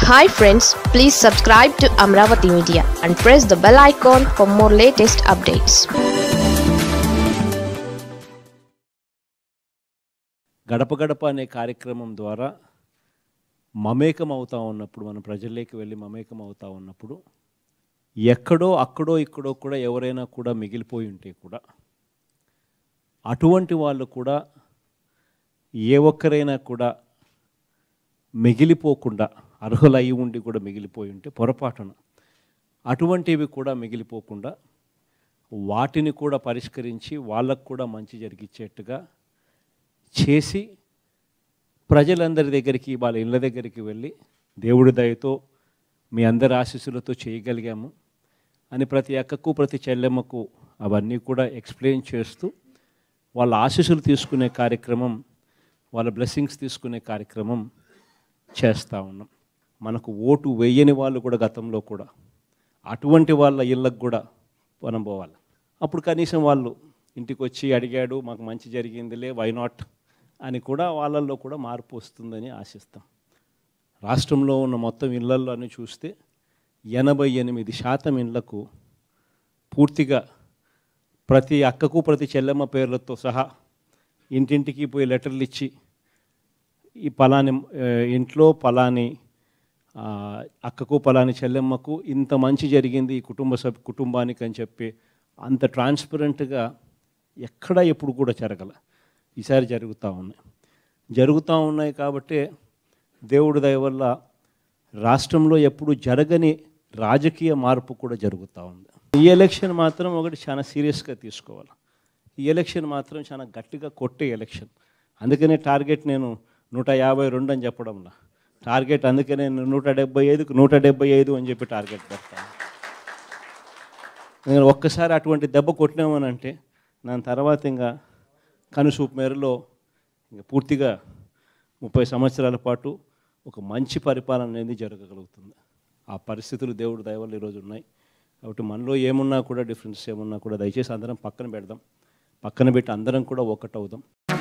hi friends please subscribe to Amaravati media and press the bell icon for more latest updates గడప గడప అనే కార్యక్రమం ద్వారా మమేకం అవుతా ఉన్నప్పుడు మనం ప్రజల్లోకి వెళ్ళి మమేకం అవుతా ఉన్నప్పుడు ఎక్కడో అక్కడో ఇక్కడో కూడా ఎవరైనా కూడా మిగిలిపోయి ఉంటే కూడా అటువంటి వాళ్ళు కూడా ఏ ఒక్కరైనా కూడా మిగిలిపోకుండా అర్హులయ్యి ఉండి కూడా మిగిలిపోయి ఉంటే పొరపాటున అటువంటివి కూడా మిగిలిపోకుండా వాటిని కూడా పరిష్కరించి వాళ్ళకు కూడా మంచి జరిగించేట్టుగా చేసి ప్రజలందరి దగ్గరికి వాళ్ళ ఇళ్ళ దగ్గరికి వెళ్ళి దేవుడి దయతో మీ అందరి ఆశీస్సులతో చేయగలిగాము అని ప్రతి అక్కకు ప్రతి చెల్లెమ్మకు అవన్నీ కూడా ఎక్స్ప్లెయిన్ చేస్తూ వాళ్ళ ఆశీస్సులు తీసుకునే కార్యక్రమం వాళ్ళ బ్లెస్సింగ్స్ తీసుకునే కార్యక్రమం చేస్తూ ఉన్నాం మనకు ఓటు వేయని వాళ్ళు కూడా గతంలో కూడా అటువంటి వాళ్ళ ఇళ్ళకు కూడా మనం పోవాలి అప్పుడు కనీసం వాళ్ళు ఇంటికి వచ్చి అడిగాడు మాకు మంచి జరిగిందిలే వై నాట్ అని కూడా వాళ్ళల్లో కూడా మార్పు వస్తుందని ఆశిస్తాం రాష్ట్రంలో ఉన్న మొత్తం ఇళ్లల్లో అని చూస్తే ఎనభై ఎనిమిది శాతం ఇళ్లకు పూర్తిగా ప్రతి అక్కకు ప్రతి చెల్లెమ్మ పేర్లతో సహా ఇంటింటికి పోయి లెటర్లు ఇచ్చి ఈ పలాని ఆ, ఇంట్లో పలాని ఆ, అక్కకు పలాని చెల్లెమ్మకు ఇంత మంచి జరిగింది ఈ కుటుంబ సభ్ కుటుంబానికి అని చెప్పి అంత ట్రాన్స్పరెంట్గా ఎక్కడ ఎప్పుడు కూడా జరగల ఈసారి జరుగుతూ ఉన్నాయి జరుగుతూ ఉన్నాయి కాబట్టే దేవుడి దయ వల్ల రాష్ట్రంలో ఎప్పుడు జరగని రాజకీయ మార్పు కూడా జరుగుతూ ఉంది ఈ ఎలక్షన్ మాత్రం ఒకటి చాలా సీరియస్గా తీసుకోవాలి ఈ ఎలక్షన్ మాత్రం చాలా గట్టిగా కొట్టే ఎలక్షన్ అందుకనే టార్గెట్ నేను నూట యాభై రెండు అని చెప్పడంలా టార్గెట్ అందుకనే నేను నూట డెబ్బై ఐదుకు నూట డెబ్బై ఐదు అని చెప్పి టార్గెట్ పెడతాను నేను ఒక్కసారి అటువంటి దెబ్బ కొట్టినామనంటే దాని తర్వాత ఇంకా కనుసూపు మేరలో ఇంకా పూర్తిగా ముప్పై సంవత్సరాల పాటు ఒక మంచి పరిపాలన అనేది జరగగలుగుతుంది ఆ పరిస్థితులు దేవుడు దయవల్ల ఈరోజు ఉన్నాయి కాబట్టి మనలో ఏమున్నా కూడా డిఫరెన్స్ ఏమున్నా కూడా దయచేసి అందరం పక్కన పెడదాం పక్కన పెట్టి అందరం కూడా ఒకటవుదాం